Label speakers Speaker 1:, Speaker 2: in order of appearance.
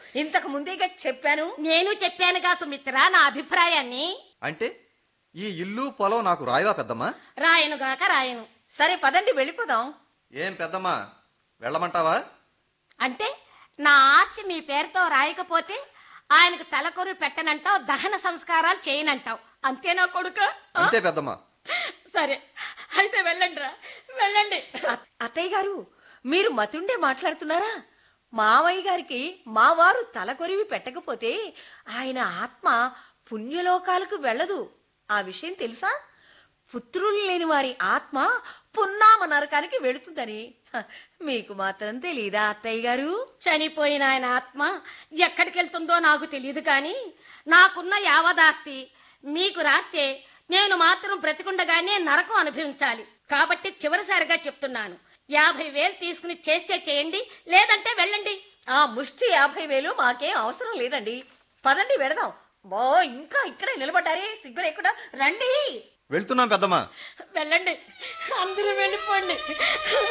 Speaker 1: ఇంతకు ముందేగా చెప్పాను
Speaker 2: నేను చెప్పానుగా సుమిత్ర నా అభిప్రాయాన్ని
Speaker 3: అంటే ఈ ఇల్లు పొలం నాకు రాయవా పెద్దమ్మా
Speaker 2: రాయనుగాక రాయను
Speaker 1: సరే పదండి వెళ్ళిపోదాం
Speaker 3: ఏం పెద్దమ్మా వెళ్ళమంటావా
Speaker 2: అంటే నా ఆస్తి మీ పేరుతో రాయకపోతే ఆయనకు తలకొరు పెట్టనంటావు దహన సంస్కారాలు చేయనంటావు అంతేనా కొడుకు ఆ?
Speaker 3: అంతే పెద్దమ్మా
Speaker 2: సరే అయితే వెళ్ళండి రా వెళ్ళండి
Speaker 1: అ- అత్తయ్య గారు మీరు మతుండే మాట్లాడుతున్నారా మావయ్య గారికి మా వారు తలకొరివి పెట్టకపోతే ఆయన ఆత్మ పుణ్యలోకాలకు వెళ్ళదు ఆ విషయం తెలుసా పుత్రులు లేని వారి ఆత్మ పున్నామ నరకానికి వెళుతుందని హ, మీకు మాత్రం తెలీదా అత్తయ్య గారు
Speaker 2: చనిపోయిన ఆయన ఆత్మ ఎక్కడికి వెళ్తుందో నాకు తెలియదు కానీ నాకున్న యావదాస్తి మీకు రాస్తే నేను మాత్రం బ్రతికుండగానే నరకం అనుభవించాలి కాబట్టి చివరిసారిగా చెప్తున్నాను యాభై వేలు తీసుకుని చేస్తే చేయండి లేదంటే వెళ్ళండి
Speaker 1: ఆ ముష్టి యాభై వేలు మాకేం అవసరం లేదండి పదండి వెడదాం బో ఇంకా ఇక్కడే నిలబడ్డారే సిగ్గు లేకుండా రండి
Speaker 3: వెళ్తున్నాం పెద్దమ్మా
Speaker 2: వెళ్ళండి అందరూ వెళ్ళిపోండి